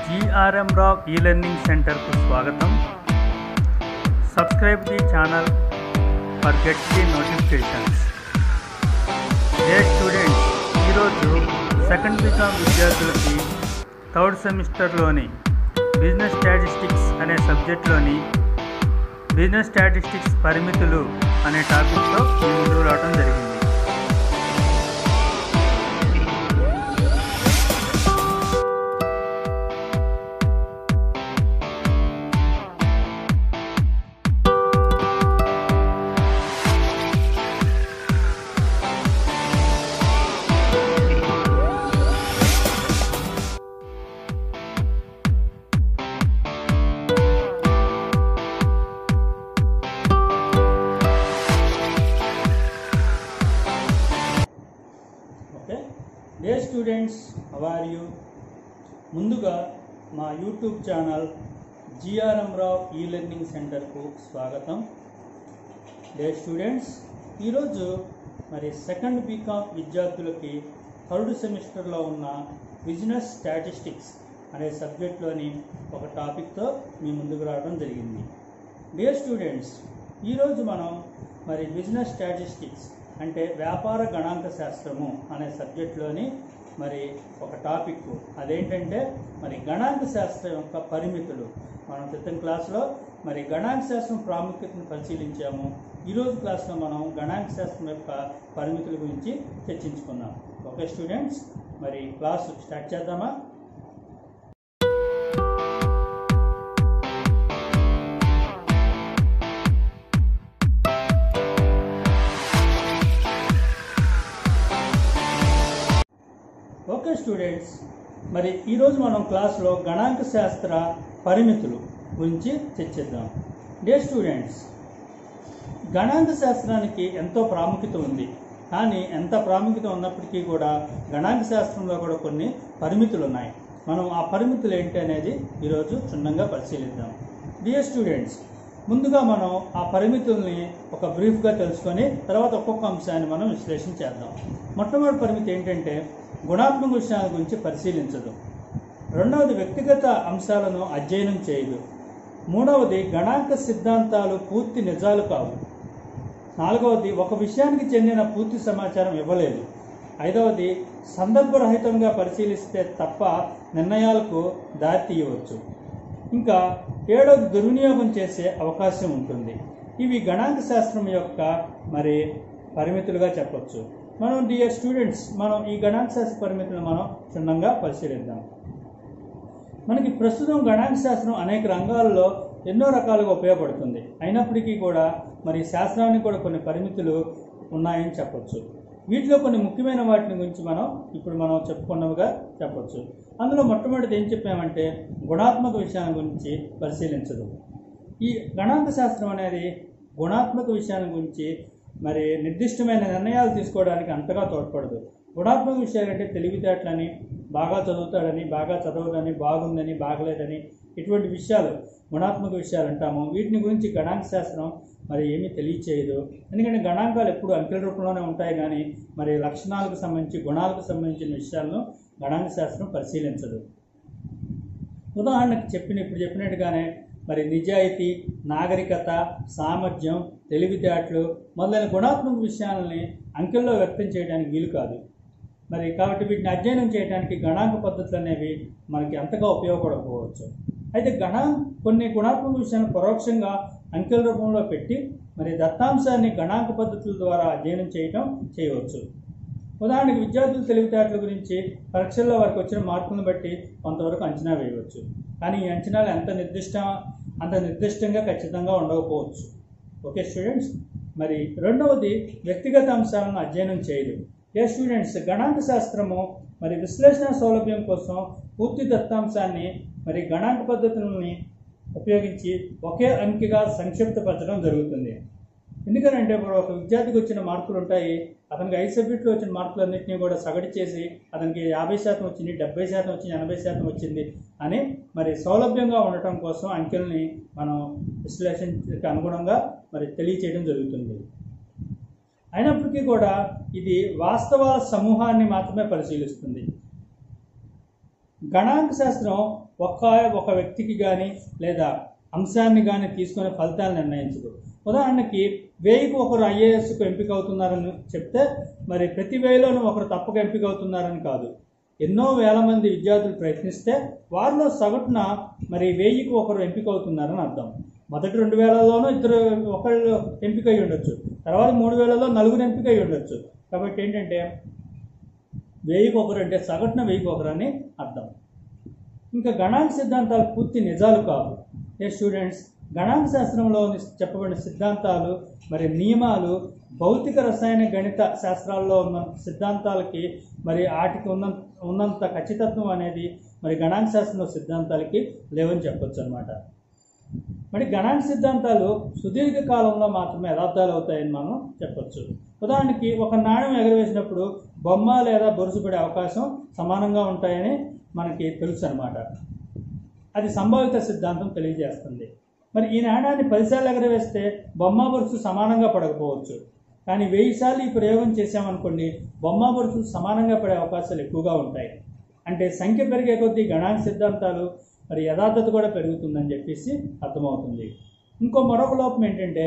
GRM Rao ఈ learning సెంటర్కు స్వాగతం subscribe the channel for get the notifications ఏ స్టూడెంట్స్ ఈరోజు సెకండ్ బీకామ్ విద్యార్థులకి థర్డ్ సెమిస్టర్లోని బిజినెస్ స్టాటిస్టిక్స్ అనే సబ్జెక్ట్లోని బిజినెస్ స్టాటిస్టిక్స్ పరిమితులు అనే టాపిక్తో మీ ముందుకు రావడం జరిగింది okay dear students are you ముందుగా మా యూట్యూబ్ ఛానల్ జిఆర్ఎం రావ్ ఈ లెర్నింగ్ సెంటర్కు స్వాగతం డే స్టూడెంట్స్ ఈరోజు మరి సెకండ్ బీకామ్ విద్యార్థులకి థర్డ్ సెమిస్టర్లో ఉన్న బిజినెస్ స్టాటిస్టిక్స్ అనే సబ్జెక్ట్లోని ఒక టాపిక్తో మీ ముందుకు రావడం జరిగింది డియర్ స్టూడెంట్స్ ఈరోజు మనం మరి బిజినెస్ స్టాటిస్టిక్స్ అంటే వ్యాపార గణాంక శాస్త్రము అనే సబ్జెక్ట్లోని మరి ఒక టాపిక్ అదేంటంటే మరి గణాంక శాస్త్రం యొక్క పరిమితులు మనం క్రితం క్లాస్లో మరి గణాంక శాస్త్రం ప్రాముఖ్యతను పరిశీలించాము ఈరోజు క్లాస్లో మనం గణాంక శాస్త్రం యొక్క పరిమితుల గురించి చర్చించుకుందాం ఓకే స్టూడెంట్స్ మరి క్లాస్ స్టార్ట్ చేద్దామా ఓకే స్టూడెంట్స్ మరి ఈరోజు మనం క్లాస్లో గణాంక శాస్త్ర పరిమితులు గురించి చర్చిద్దాం డే స్టూడెంట్స్ గణాంక శాస్త్రానికి ఎంతో ప్రాముఖ్యత ఉంది కానీ ఎంత ప్రాముఖ్యత ఉన్నప్పటికీ కూడా గణాంక శాస్త్రంలో కూడా కొన్ని పరిమితులు ఉన్నాయి మనం ఆ పరిమితులు ఏంటి అనేది ఈరోజు క్షుణ్ణంగా పరిశీలిద్దాం డియర్ స్టూడెంట్స్ ముందుగా మనం ఆ పరిమితుల్ని ఒక బ్రీఫ్గా తెలుసుకొని తర్వాత ఒక్కొక్క అంశాన్ని మనం విశ్లేషణ చేద్దాం మొట్టమొదటి పరిమితి ఏంటంటే గుణాత్మక విషయాల గురించి పరిశీలించదు రెండవది వ్యక్తిగత అంశాలను అధ్యయనం చేయదు మూడవది గణాంక సిద్ధాంతాలు పూర్తి నిజాలు కావు నాలుగవది ఒక విషయానికి చెందిన పూర్తి సమాచారం ఇవ్వలేదు ఐదవది సందర్భరహితంగా పరిశీలిస్తే తప్ప నిర్ణయాలకు దారి తీయవచ్చు ఇంకా ఏడవది దుర్వినియోగం చేసే అవకాశం ఉంటుంది ఇవి గణాంక శాస్త్రం యొక్క మరి పరిమితులుగా చెప్పొచ్చు మనం డియర్ స్టూడెంట్స్ మనం ఈ గణాంక శాస్త్ర పరిమితులను మనం క్షుణ్ణంగా పరిశీలిద్దాం మనకి ప్రస్తుతం గణాంక శాస్త్రం అనేక రంగాల్లో ఎన్నో రకాలుగా ఉపయోగపడుతుంది అయినప్పటికీ కూడా మరి శాస్త్రానికి కూడా కొన్ని పరిమితులు ఉన్నాయని చెప్పొచ్చు వీటిలో కొన్ని ముఖ్యమైన వాటిని గురించి మనం ఇప్పుడు మనం చెప్పుకున్నవిగా చెప్పొచ్చు అందులో మొట్టమొదటి ఏం చెప్పామంటే గుణాత్మక విషయాల గురించి పరిశీలించదు ఈ గణాంక శాస్త్రం అనేది గుణాత్మక విషయాల గురించి మరి నిర్దిష్టమైన నిర్ణయాలు తీసుకోవడానికి అంతగా తోడ్పడదు గుణాత్మక విషయాలు అంటే తెలివితేటలని బాగా చదువుతాడని బాగా చదవదని బాగుందని బాగలేదని ఇటువంటి విషయాలు గుణాత్మక విషయాలు అంటాము వీటిని గురించి గణాంక శాస్త్రం మరి ఏమీ తెలియచేయదు ఎందుకంటే గణాంకాలు ఎప్పుడు అంకెల రూపంలోనే ఉంటాయి కానీ మరి లక్షణాలకు సంబంధించి గుణాలకు సంబంధించిన విషయాలను గణాంక శాస్త్రం పరిశీలించదు ఉదాహరణకు చెప్పిన ఇప్పుడు చెప్పినట్టుగానే మరి నిజాయితీ నాగరికత సామర్థ్యం తెలివితేటలు మొదలైన గుణాత్మక విషయాలని అంకెల్లో వ్యక్తం చేయడానికి వీలు కాదు మరి కాబట్టి వీటిని అధ్యయనం చేయడానికి గణాంక పద్ధతులు అనేవి మనకి అంతగా ఉపయోగపడకపోవచ్చు అయితే గణ కొన్ని గుణాత్మక విషయాలను పరోక్షంగా అంకెల రూపంలో పెట్టి మరి దత్తాంశాన్ని గణాంక పద్ధతుల ద్వారా అధ్యయనం చేయటం చేయవచ్చు ఉదాహరణకు విద్యార్థుల తెలివితేటల గురించి పరీక్షల్లో వారికి వచ్చిన మార్కులను బట్టి కొంతవరకు అంచనా వేయవచ్చు కానీ ఈ అంచనాలు ఎంత నిర్దిష్ట అంత నిర్దిష్టంగా ఖచ్చితంగా ఉండకపోవచ్చు ఓకే స్టూడెంట్స్ మరి రెండవది వ్యక్తిగత అంశాలను అధ్యయనం చేయదు ఏ స్టూడెంట్స్ గణాంక శాస్త్రము మరి విశ్లేషణ సౌలభ్యం కోసం పూర్తి దత్తాంశాన్ని మరి గణాంక పద్ధతులని ఉపయోగించి ఒకే అంకెగా సంక్షిప్తపరచడం జరుగుతుంది ఎందుకనంటే ఇప్పుడు ఒక విద్యార్థికి వచ్చిన మార్కులు ఉంటాయి అతనికి ఐదు సబ్జెక్టులో వచ్చిన మార్కులన్నింటినీ కూడా సగటు చేసి అతనికి యాభై శాతం వచ్చింది డెబ్బై శాతం వచ్చింది ఎనభై శాతం వచ్చింది అని మరి సౌలభ్యంగా ఉండటం కోసం అంకెల్ని మనం విశ్లేషణకి అనుగుణంగా మరి తెలియచేయడం జరుగుతుంది అయినప్పటికీ కూడా ఇది వాస్తవాల సమూహాన్ని మాత్రమే పరిశీలిస్తుంది గణాంక శాస్త్రం ఒక ఒక వ్యక్తికి కానీ లేదా అంశాన్ని కానీ తీసుకునే ఫలితాలు నిర్ణయించదు ఉదాహరణకి వేయికి ఒకరు ఐఏఎస్కు ఎంపిక అవుతున్నారని చెప్తే మరి ప్రతి వేయిలోనూ ఒకరు తప్పక ఎంపిక అవుతున్నారని కాదు ఎన్నో వేల మంది విద్యార్థులు ప్రయత్నిస్తే వారిలో సగటున మరి వెయ్యికి ఒకరు ఎంపిక అవుతున్నారని అర్థం మొదటి రెండు వేలలోనూ ఇద్దరు ఒకళ్ళు ఎంపిక అయి ఉండొచ్చు తర్వాత మూడు వేలలో నలుగురు ఎంపిక అయి ఉండొచ్చు కాబట్టి ఏంటంటే వెయ్యికి ఒకరు అంటే సగటున వెయ్యికి ఒకరు అని అర్థం ఇంకా గణాంక సిద్ధాంతాలు పూర్తి నిజాలు కావు ఏ స్టూడెంట్స్ గణాంక శాస్త్రంలో చెప్పబడిన సిద్ధాంతాలు మరి నియమాలు భౌతిక రసాయన గణిత శాస్త్రాల్లో ఉన్న సిద్ధాంతాలకి మరి వాటికి ఉన్న ఉన్నంత ఖచ్చితత్వం అనేది మరి గణాంక శాస్త్రంలో సిద్ధాంతాలకి లేవని చెప్పొచ్చు అనమాట మరి గణాంక సిద్ధాంతాలు సుదీర్ఘ కాలంలో మాత్రమే యథార్థాలు అవుతాయని మనం చెప్పొచ్చు ఉదాహరణకి ఒక నాణ్యం ఎగరవేసినప్పుడు బొమ్మ లేదా బొరుసు పడే అవకాశం సమానంగా ఉంటాయని మనకి తెలుసు అనమాట అది సంభావిత సిద్ధాంతం తెలియజేస్తుంది మరి ఈ నాణ్యాన్ని పదిసార్లు ఎగరవేస్తే బొమ్మ బొరుసు సమానంగా పడకపోవచ్చు కానీ వెయ్యి సార్లు ఈ ప్రయోగం చేసామనుకోండి బొమ్మ బొరుసు సమానంగా పడే అవకాశాలు ఎక్కువగా ఉంటాయి అంటే సంఖ్య పెరిగే కొద్దీ గణాంక సిద్ధాంతాలు మరి యథార్థత కూడా పెరుగుతుందని చెప్పేసి అర్థమవుతుంది ఇంకో మరొక లోపం ఏంటంటే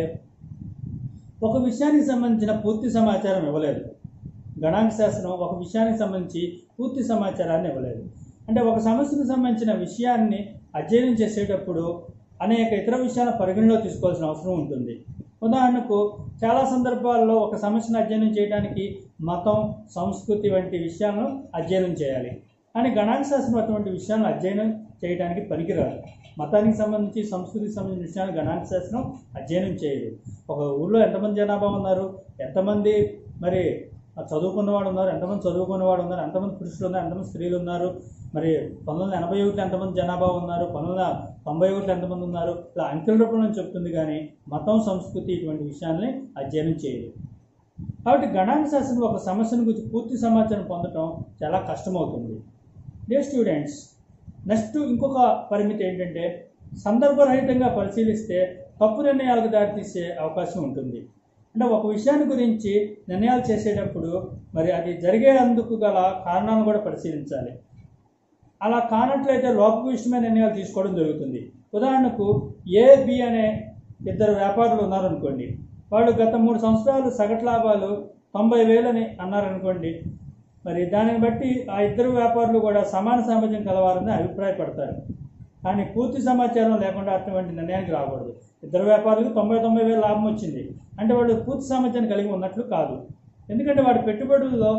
ఒక విషయానికి సంబంధించిన పూర్తి సమాచారం ఇవ్వలేదు గణాంక శాస్త్రం ఒక విషయానికి సంబంధించి పూర్తి సమాచారాన్ని ఇవ్వలేదు అంటే ఒక సమస్యకు సంబంధించిన విషయాన్ని అధ్యయనం చేసేటప్పుడు అనేక ఇతర విషయాల పరిగణలో తీసుకోవాల్సిన అవసరం ఉంటుంది ఉదాహరణకు చాలా సందర్భాల్లో ఒక సమస్యను అధ్యయనం చేయడానికి మతం సంస్కృతి వంటి విషయాలను అధ్యయనం చేయాలి కానీ గణాంక శాస్త్రం అటువంటి విషయాలను అధ్యయనం చేయడానికి పనికిరాదు మతానికి సంబంధించి సంస్కృతికి సంబంధించిన విషయాలు గణాంక శాస్త్రం అధ్యయనం చేయదు ఒక ఊళ్ళో ఎంతమంది జనాభా ఉన్నారు ఎంతమంది మరి చదువుకున్నవాడు ఉన్నారు ఎంతమంది చదువుకున్నవాడు ఉన్నారు ఎంతమంది పురుషులు ఉన్నారు ఎంతమంది స్త్రీలు ఉన్నారు మరి పంతొమ్మిది వందల ఎనభై ఒకటి ఎంతమంది జనాభా ఉన్నారు పంతొమ్మిది వందల తొంభై ఒకటి ఎంతమంది ఉన్నారు ఇలా అంకెల రూపంలో చెప్తుంది కానీ మతం సంస్కృతి ఇటువంటి విషయాల్ని అధ్యయనం చేయదు కాబట్టి గణాంక శాస్త్రం ఒక సమస్యను గురించి పూర్తి సమాచారం పొందడం చాలా కష్టమవుతుంది డే స్టూడెంట్స్ నెక్స్ట్ ఇంకొక పరిమితి ఏంటంటే సందర్భరహితంగా పరిశీలిస్తే తప్పు నిర్ణయాలకు దారితీసే అవకాశం ఉంటుంది అంటే ఒక విషయాన్ని గురించి నిర్ణయాలు చేసేటప్పుడు మరి అది జరిగేందుకు గల కారణాలను కూడా పరిశీలించాలి అలా కానట్లయితే లోపభూయిష్టమైన నిర్ణయాలు తీసుకోవడం జరుగుతుంది ఉదాహరణకు ఏ బి అనే ఇద్దరు వ్యాపారులు ఉన్నారనుకోండి వాళ్ళు గత మూడు సంవత్సరాలు సగటు లాభాలు తొంభై వేలని అన్నారనుకోండి మరి దానిని బట్టి ఆ ఇద్దరు వ్యాపారులు కూడా సమాన సామర్థ్యం కలవారని అభిప్రాయపడతారు కానీ పూర్తి సమాచారం లేకుండా అటువంటి నిర్ణయానికి రాకూడదు ఇద్దరు వ్యాపారులకు తొంభై తొంభై వేల లాభం వచ్చింది అంటే వాడు పూర్తి సామర్థ్యాన్ని కలిగి ఉన్నట్లు కాదు ఎందుకంటే వాడి పెట్టుబడుల్లో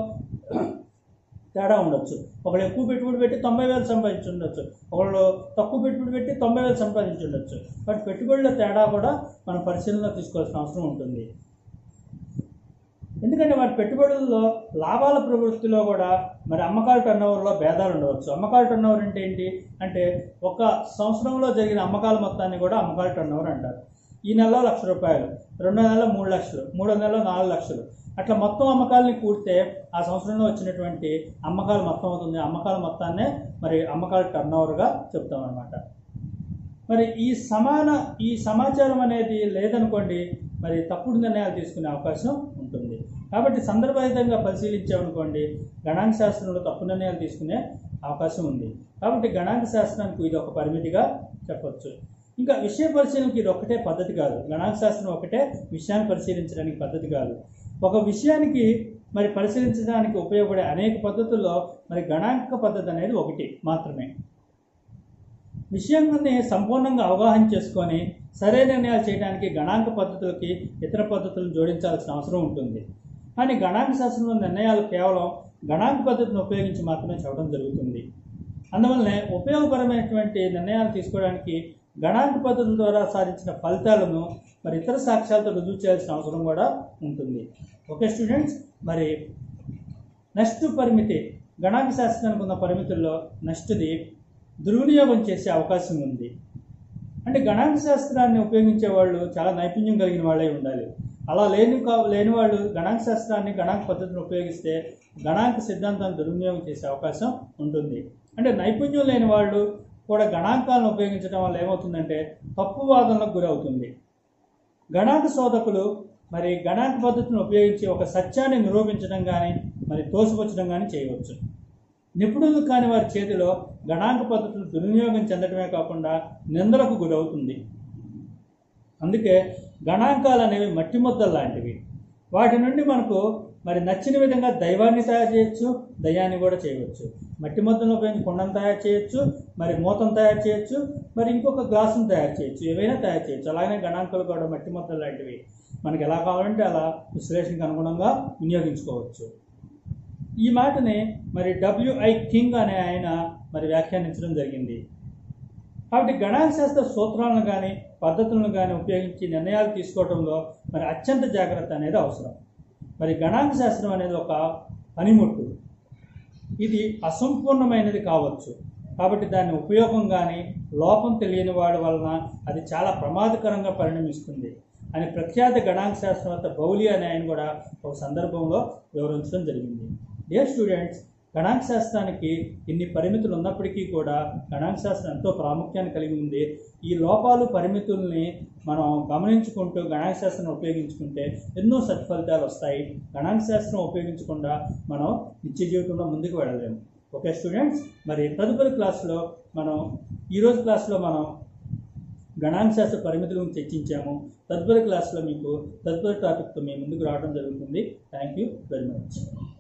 తేడా ఉండొచ్చు ఒకళ్ళు ఎక్కువ పెట్టుబడి పెట్టి తొంభై వేలు సంపాదించి ఉండొచ్చు ఒకళ్ళు తక్కువ పెట్టుబడి పెట్టి తొంభై వేలు సంపాదించి ఉండొచ్చు బట్ పెట్టుబడుల తేడా కూడా మనం పరిశీలనలో తీసుకోవాల్సిన అవసరం ఉంటుంది ఎందుకంటే వాటి పెట్టుబడుల్లో లాభాల ప్రవృత్తిలో కూడా మరి అమ్మకాల టర్నోవర్లో భేదాలు ఉండవచ్చు అమ్మకాల టర్నోవర్ అంటే ఏంటి అంటే ఒక సంవత్సరంలో జరిగిన అమ్మకాల మొత్తాన్ని కూడా అమ్మకాల టర్నోవర్ అంటారు ఈ నెలలో లక్ష రూపాయలు రెండో నెలలో మూడు లక్షలు మూడో నెలలో నాలుగు లక్షలు అట్లా మొత్తం అమ్మకాలని కూడితే ఆ సంవత్సరంలో వచ్చినటువంటి అమ్మకాలు మొత్తం అవుతుంది అమ్మకాల మొత్తాన్నే మరి అమ్మకాల టర్నోవర్గా చెప్తాం అనమాట మరి ఈ సమాన ఈ సమాచారం అనేది లేదనుకోండి మరి తప్పుడు నిర్ణయాలు తీసుకునే అవకాశం ఉంటుంది కాబట్టి సందర్భరహితంగా పరిశీలించామనుకోండి గణాంక శాస్త్రంలో తప్పు నిర్ణయాలు తీసుకునే అవకాశం ఉంది కాబట్టి గణాంక శాస్త్రానికి ఇది ఒక పరిమితిగా చెప్పొచ్చు ఇంకా విషయ పరిశీలనకి ఇది ఒకటే పద్ధతి కాదు గణాంక శాస్త్రం ఒకటే విషయాన్ని పరిశీలించడానికి పద్ధతి కాదు ఒక విషయానికి మరి పరిశీలించడానికి ఉపయోగపడే అనేక పద్ధతుల్లో మరి గణాంక పద్ధతి అనేది ఒకటి మాత్రమే విషయాన్ని సంపూర్ణంగా అవగాహన చేసుకొని సరైన నిర్ణయాలు చేయడానికి గణాంక పద్ధతులకి ఇతర పద్ధతులను జోడించాల్సిన అవసరం ఉంటుంది కానీ గణాంక శాస్త్రంలో నిర్ణయాలు కేవలం గణాంక పద్ధతిని ఉపయోగించి మాత్రమే చెప్పడం జరుగుతుంది అందువల్లనే ఉపయోగపరమైనటువంటి నిర్ణయాలు తీసుకోవడానికి గణాంక పద్ధతుల ద్వారా సాధించిన ఫలితాలను మరి ఇతర సాక్ష్యాలతో రుజువు చేయాల్సిన అవసరం కూడా ఉంటుంది ఓకే స్టూడెంట్స్ మరి నెక్స్ట్ పరిమితి గణాంక శాస్త్రానికి ఉన్న పరిమితుల్లో నెక్స్ట్ది దుర్వినియోగం చేసే అవకాశం ఉంది అంటే గణాంక శాస్త్రాన్ని ఉపయోగించే వాళ్ళు చాలా నైపుణ్యం కలిగిన వాళ్ళే ఉండాలి అలా లేని కా లేని వాళ్ళు గణాంక శాస్త్రాన్ని గణాంక పద్ధతిని ఉపయోగిస్తే గణాంక సిద్ధాంతాన్ని దుర్వినియోగం చేసే అవకాశం ఉంటుంది అంటే నైపుణ్యం లేని వాళ్ళు కూడా గణాంకాలను ఉపయోగించడం వల్ల ఏమవుతుందంటే తప్పు వాదనలకు గురవుతుంది గణాంక శోధకులు మరి గణాంక పద్ధతిని ఉపయోగించి ఒక సత్యాన్ని నిరూపించడం కానీ మరి తోసిపుచ్చడం కానీ చేయవచ్చు నిపుణులు కాని వారి చేతిలో గణాంక పద్ధతులు దుర్వినియోగం చెందడమే కాకుండా నిందలకు గురవుతుంది అందుకే గణాంకాలు అనేవి మట్టి ముద్దలు లాంటివి వాటి నుండి మనకు మరి నచ్చిన విధంగా దైవాన్ని తయారు చేయొచ్చు దయ్యాన్ని కూడా చేయవచ్చు మట్టి ముద్దలను ఉపయోగించి కుండను తయారు చేయొచ్చు మరి మూతను తయారు చేయొచ్చు మరి ఇంకొక గ్లాసును తయారు చేయొచ్చు ఏవైనా తయారు చేయొచ్చు అలాగనే గణాంకాలు కూడా మట్టి ముద్దలు లాంటివి మనకి ఎలా కావాలంటే అలా విశ్లేషణకు అనుగుణంగా వినియోగించుకోవచ్చు ఈ మాటని మరి డబ్ల్యూఐ కింగ్ అనే ఆయన మరి వ్యాఖ్యానించడం జరిగింది కాబట్టి గణాంక శాస్త్ర సూత్రాలను కానీ పద్ధతులను కానీ ఉపయోగించి నిర్ణయాలు తీసుకోవడంలో మరి అత్యంత జాగ్రత్త అనేది అవసరం మరి గణాంక శాస్త్రం అనేది ఒక పనిముట్టు ఇది అసంపూర్ణమైనది కావచ్చు కాబట్టి దాని ఉపయోగం కానీ లోపం తెలియని వాడి వలన అది చాలా ప్రమాదకరంగా పరిణమిస్తుంది అని ప్రఖ్యాత గణాంక శాస్త్రవేత్త బౌలి అనే ఆయన కూడా ఒక సందర్భంలో వివరించడం జరిగింది డియర్ స్టూడెంట్స్ గణాంక శాస్త్రానికి ఇన్ని పరిమితులు ఉన్నప్పటికీ కూడా గణాంక శాస్త్రం ఎంతో ప్రాముఖ్యాన్ని కలిగి ఉంది ఈ లోపాలు పరిమితుల్ని మనం గమనించుకుంటూ గణాంక శాస్త్రం ఉపయోగించుకుంటే ఎన్నో సత్ఫలితాలు వస్తాయి గణాంక శాస్త్రం ఉపయోగించకుండా మనం నిత్య జీవితంలో ముందుకు వెళ్ళలేము ఓకే స్టూడెంట్స్ మరి తదుపరి క్లాస్లో మనం ఈరోజు క్లాస్లో మనం గణాంక శాస్త్ర పరిమితుల గురించి చర్చించాము తదుపరి క్లాస్లో మీకు తదుపరి టాపిక్తో మీ ముందుకు రావడం జరుగుతుంది థ్యాంక్ యూ వెరీ మచ్